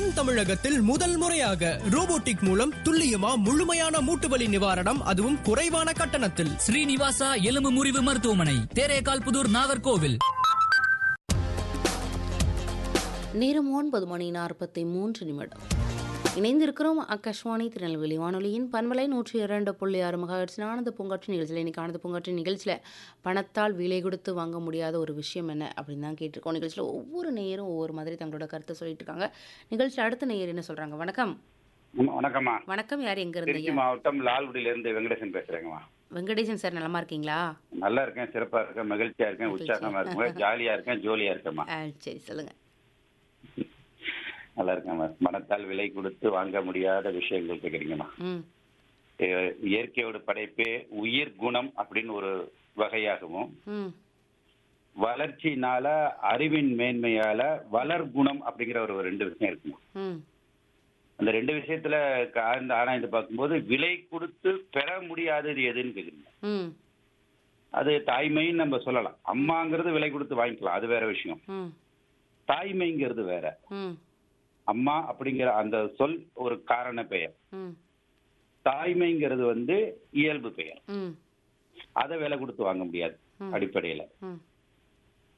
தென் தமிழகத்தில் முதல் முறையாக ரோபோட்டிக் மூலம் துல்லியமா முழுமையான மூட்டுவலி நிவாரணம் அதுவும் குறைவான கட்டணத்தில் ஸ்ரீனிவாசா எலும்பு முறிவு மருத்துவமனை தேரேகால் புதூர் நாகர்கோவில் நேரம் ஒன்பது மணி நாற்பத்தி மூன்று நிமிடம் இணைந்திருக்கிறோம் ஆகாஷ்வாணி திருநெல்வேலி வானொலியின் பண்பலை நூற்றி இரண்டு புள்ளி ஆறு மகாட்சி ஆனந்த பூங்காற்று நிகழ்ச்சியில் இன்னைக்கு ஆனந்த பூங்காற்று நிகழ்ச்சியில் பணத்தால் விலை கொடுத்து வாங்க முடியாத ஒரு விஷயம் என்ன அப்படின்னு தான் கேட்டிருக்கோம் நிகழ்ச்சியில் ஒவ்வொரு நேயரும் ஒவ்வொரு மாதிரி தங்களோட கருத்தை சொல்லிட்டு இருக்காங்க நிகழ்ச்சி அடுத்த நேயர் என்ன சொல்றாங்க வணக்கம் ஆமா, வணக்கம்மா வணக்கம் யார் எங்க திருச்சி இருந்தீங்க மாவட்டம் லால்குடியில இருந்து வெங்கடேசன் பேசுறேங்கம்மா வெங்கடேசன் சார் நலமா இருக்கீங்களா நல்லா இருக்கேன் சிறப்பா இருக்கேன் மகிழ்ச்சியா இருக்கேன் மகிழ்ச்சி. உற்சாகமா இருக்கேன் ஜாலியா இருக்கேன் ஜோலியா இருக்கேம்மா ஆ, சரி சொல்லுங்க நல்லா இருக்கேம்மா மனத்தால் விலை கொடுத்து வாங்க முடியாத விஷயங்கள் கேக்குறீங்கம்மா ம் இ- இயற்கையோட படைப்பே உயிர் குணம் அப்படின்னு ஒரு வகையாகவும் ம் வளர்ச்சினால அறிவின் மேன்மையால வளர் குணம் அப்படிங்கிற ஒரு ரெண்டு விஷயம் இருக்குமா ம் அந்த ரெண்டு விஷயத்துல ஆழ்ந்து ஆராய்ந்து பார்க்கும்போது விலை கொடுத்து பெற முடியாதது எதுன்னு கேக்குறீங்க ம் அது தாய்மைன்னு நம்ம சொல்லலாம் அம்மாங்கிறது விலை கொடுத்து வாங்கிக்கலாம் அது வேற விஷயம் ம் தாய்மைங்கிறது வேற ம் அம்மா அப்படிங்கிற அந்த சொல் ஒரு காரண பெயர் ம் தாய்மைங்கிறது வந்து இயல்பு பெயர் ம் அதை விலை கொடுத்து வாங்க முடியாது ம். அடிப்படையில ம்